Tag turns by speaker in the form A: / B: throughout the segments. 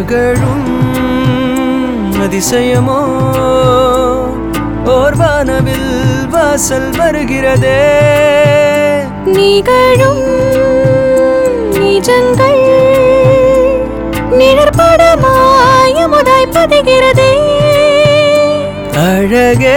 A: மகளும் அதிசயமோ ஓர் வானவில் வாசல் வருகிறதே
B: நிகழும் நிஜங்கள் நிழற்படமாய முதாய் பதிகிறதே
A: அழகே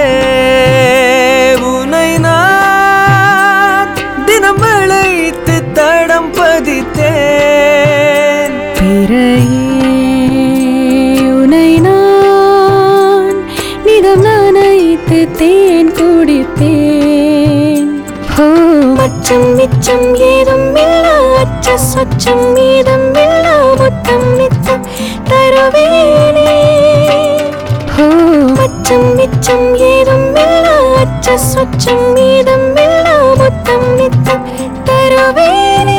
A: உனை நான் தினம் அழைத்து தடம் பதித்தேன்
B: பிறையே உனை நான் நிதம் நனைத்து தேன் குடிப்பேன் ஹோ மச்சம் மிச்சம் ஏதும் இல்ல அச்ச சொச்சம் மீதம் இல்ல முத்தம் நித்தம் தருவேனே ஹோ மச்சம் மிச்சம் ஏதும் இல்ல அச்ச சொச்சம் மீதம் இல்ல முத்தம் நித்தம் தருவேனே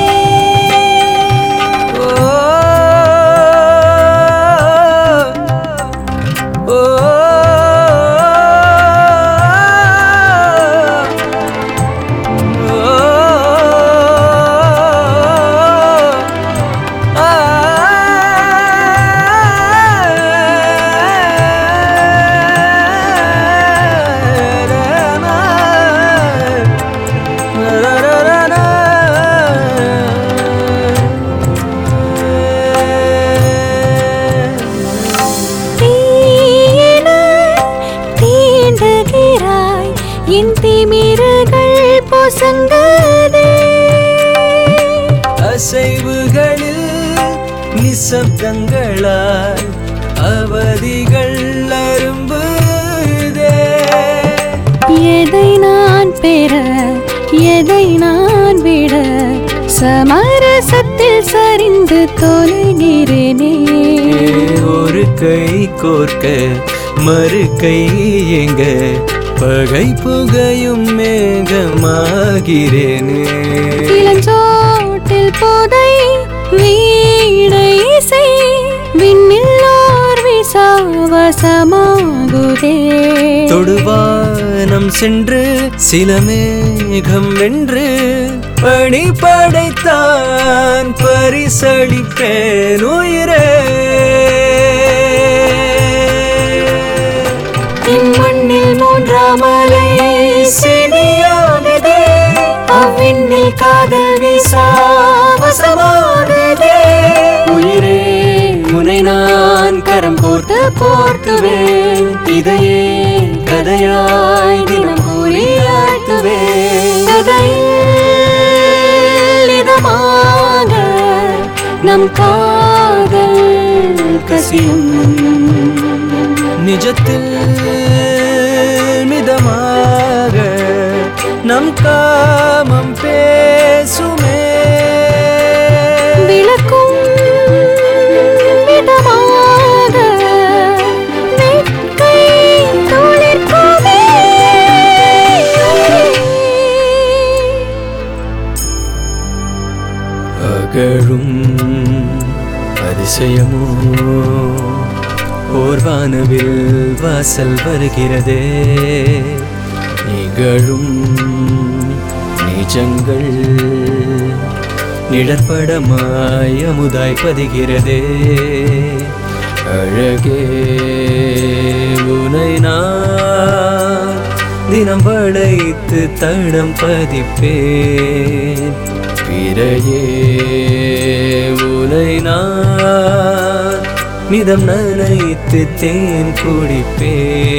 A: ஓ ஓ
B: தீயென தீண்டுகிறாய் என் திமிருகள் பொசங்கதே
A: அசைவுகளில் நிசப்தங்களால் அவதிகள் அரும்புதே
B: எதை நான் பெற எதை நான் விட சமரசத்தில் சரிந்து தொலைகிறேனே
A: ஒரு கை கோர்க்க மறு கை எங்க பகை புகையும் மேகமாகிறேனே
B: இளஞ்சோட்டில் போதை வீணை இசை விண்ணில்லோர் விசாவசமாகுதே
A: தொடுவானம் சென்று சில மேகம் வென்று பணி படைத்தான் பரிசளிப்பேன் உயிரே
B: இம்மண்ணில் மூன்றாம் அலை செடியானதே அவ்விண்ணில் காதல் விசாவசமானதே
A: உயிரே உனை நான் கரம் கோர்த்து போர்த்துவேன் இதையே கதையாய் தினம் கூறி ஆழ்த்துவேன்
B: கதையில் இதமாக நம் காதல் கசியும்
A: நிஜத்தில் மிதமாக நம் காமம் பேசுமே
B: விளக்கும் விதமாக வெட்கை துளிர்க்குமே.
A: அகழும் அதிசயமோ ஓர் வானவில் வாசல் வருகிறதே நிகழும் நிஜங்கள் நிழற்படமாய் அமுதாய் பதிகிறதே அழகே உனை நான் தினம் படைத்து தடம் பதிப்பேன் பிறையே உனை நான் நிதம் நனைத்து தேன் குடிப்பேன்